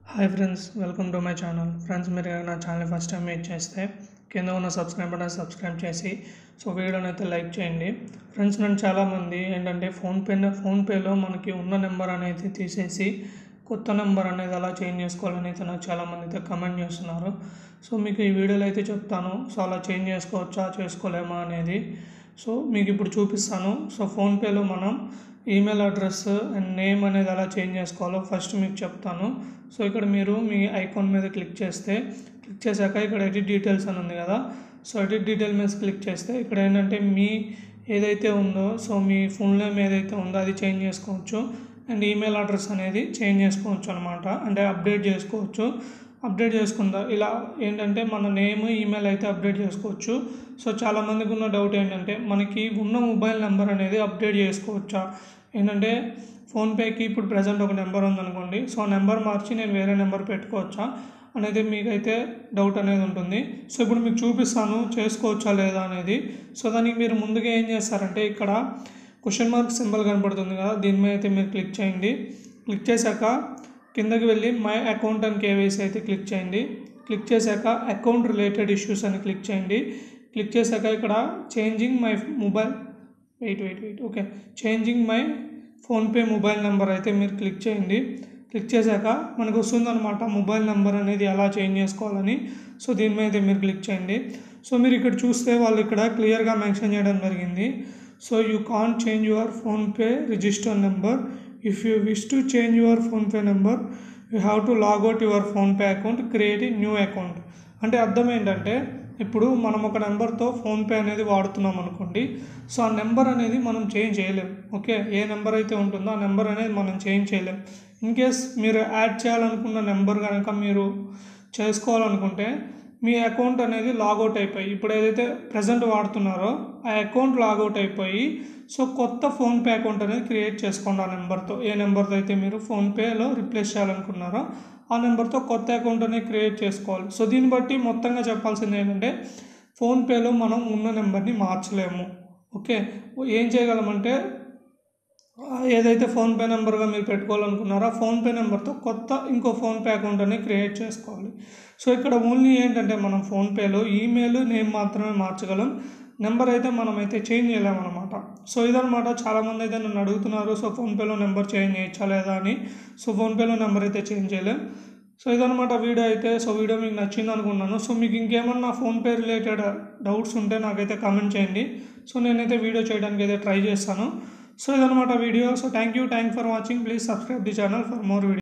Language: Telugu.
hi friends welcome to my channel friends మీరు నా ఛానల్ ఫస్ట్ టైం మీట్ చేస్తే కింద ఉన్న సబ్స్క్రైబ్ బటన్ సబ్స్క్రైబ్ చేసి సో వీడియోని అయితే లైక్ చేయండి ఫ్రెండ్స్ నన్ను చాలామంది ఏంటంటే ఫోన్పే ఫోన్పేలో మనకి ఉన్న నెంబర్ అనేది తీసేసి కొత్త నెంబర్ అనేది అలా చేంజ్ చేసుకోవాలని అయితే నాకు చాలామంది అయితే కమెంట్ చేస్తున్నారు సో మీకు ఈ వీడియోలో అయితే చెప్తాను సో అలా చేంజ్ చేసుకోవచ్చా చేసుకోలేమా అనేది సో మీకు ఇప్పుడు చూపిస్తాను సో ఫోన్పేలో మనం ఈమెయిల్ అడ్రస్ అండ్ నేమ్ అనేది ఎలా చేంజ్ చేసుకోవాలో ఫస్ట్ మీకు చెప్తాను సో ఇక్కడ మీరు మీ ఐకాన్ మీద క్లిక్ చేస్తే క్లిక్ చేశాక ఇక్కడ ఎడిట్ డీటెయిల్స్ అని ఉంది కదా సో ఎడిట్ డీటెయిల్ మీద క్లిక్ చేస్తే ఇక్కడ ఏంటంటే మీ ఏదైతే ఉందో సో మీ ఫుల్ నేమ్ ఏదైతే ఉందో అది చేంజ్ చేసుకోవచ్చు అండ్ ఈమెయిల్ అడ్రస్ అనేది చేంజ్ చేసుకోవచ్చు అనమాట అంటే అప్డేట్ చేసుకోవచ్చు అప్డేట్ చేసుకుందా ఇలా ఏంటంటే మన నేమ్ ఈమెయిల్ అయితే అప్డేట్ చేసుకోవచ్చు సో చాలామందికి ఉన్న డౌట్ ఏంటంటే మనకి ఉన్న మొబైల్ నెంబర్ అనేది అప్డేట్ చేసుకోవచ్చా ఏంటంటే ఫోన్పేకి ఇప్పుడు ప్రజెంట్ ఒక నెంబర్ ఉందనుకోండి సో ఆ నెంబర్ మార్చి నేను వేరే నెంబర్ పెట్టుకోవచ్చా అనేది మీకైతే డౌట్ అనేది ఉంటుంది సో ఇప్పుడు మీకు చూపిస్తాను చేసుకోవచ్చా లేదా అనేది సో దానికి మీరు ముందుగా ఏం చేస్తారంటే ఇక్కడ క్వశ్చన్ మార్క్ సింబల్ కనపడుతుంది కదా దీని మీద అయితే మీరు క్లిక్ చేయండి క్లిక్ చేశాక కిందకి వెళ్ళి మై అకౌంట్ అని కేవైసీ అయితే క్లిక్ చేయండి క్లిక్ చేశాక అకౌంట్ రిలేటెడ్ ఇష్యూస్ అని క్లిక్ చేయండి క్లిక్ చేశాక ఇక్కడ changing my mobile wait wait wait okay changing my PhonePe mobile number అయితే మీరు క్లిక్ చేయండి క్లిక్ చేశాక మనకు వస్తుందన్నమాట మొబైల్ నెంబర్ అనేది ఎలా చేంజ్ చేసుకోవాలని సో దీని మీద అయితే మీరు క్లిక్ చేయండి సో మీరు ఇక్కడ చూస్తే వాళ్ళు ఇక్కడ క్లియర్గా మెన్షన్ చేయడం జరిగింది so you can't change your PhonePe register number if you wish to change your PhonePe number you have to logout your PhonePe account create a new account అంటే అర్థం ఏంటంటే ఇప్పుడు మనం ఒక నెంబర్తో ఫోన్పే అనేది వాడుతున్నాం అనుకోండి సో ఆ నెంబర్ అనేది మనం చేంజ్ చేయలేం ఓకే ఏ నెంబర్ అయితే ఉంటుందో ఆ నెంబర్ అనేది మనం చేంజ్ చేయలేం ఇన్ కేస్ మీరు యాడ్ చేయాలనుకున్న నెంబర్ కనుక మీరు చేసుకోవాలనుకుంటే మీ అకౌంట్ అనేది లాగౌట్ అయిపోయి ఇప్పుడు ఏదైతే ప్రజెంట్ వాడుతున్నారో ఆ అకౌంట్ లాగౌట్ అయిపోయి సో కొత్త ఫోన్పే అకౌంట్ అనేది క్రియేట్ చేసుకోండి ఆ నెంబర్తో ఏ నెంబర్తో అయితే మీరు ఫోన్పేలో రిప్లేస్ చేయాలనుకున్నారో ఆ నెంబర్తో కొత్త అకౌంట్ అనేది క్రియేట్ చేసుకోవాలి సో దీన్ని బట్టి మొత్తంగా చెప్పాల్సింది ఏంటంటే ఫోన్పేలో మనం ఉన్న నెంబర్ని మార్చలేము ఓకే ఏం చేయగలమంటే ఏదైతే ఫోన్పే నెంబర్గా మీరు పెట్టుకోవాలనుకున్నారో ఆ ఫోన్పే నెంబర్తో కొత్త ఇంకో ఫోన్పే అకౌంట్ అనేది క్రియేట్ చేసుకోవాలి సో ఇక్కడ ఓన్లీ ఏంటంటే మనం ఫోన్పేలో ఈమెయిల్ నేమ్ మాత్రమే మార్చగలం నెంబర్ అయితే మనం అయితే చేంజ్ చేయలేమన్నమాట సో ఇదనమాట చాలామంది అయితే నన్ను అడుగుతున్నారు సో ఫోన్పేలో నెంబర్ చేంజ్ చేయొచ్చా లేదా అని సో ఫోన్పేలో నెంబర్ అయితే చేంజ్ చేయలేం సో ఇదనమాట వీడియో అయితే సో వీడియో మీకు నచ్చింది అనుకున్నాను సో మీకు ఇంకేమన్నా ఫోన్పే రిలేటెడ్ డౌట్స్ ఉంటే నాకైతే కామెంట్ చేయండి సో నేనైతే వీడియో చేయడానికి అయితే ట్రై చేస్తాను సో ఇదనమాట video so thank you thank for watching please subscribe the channel for more video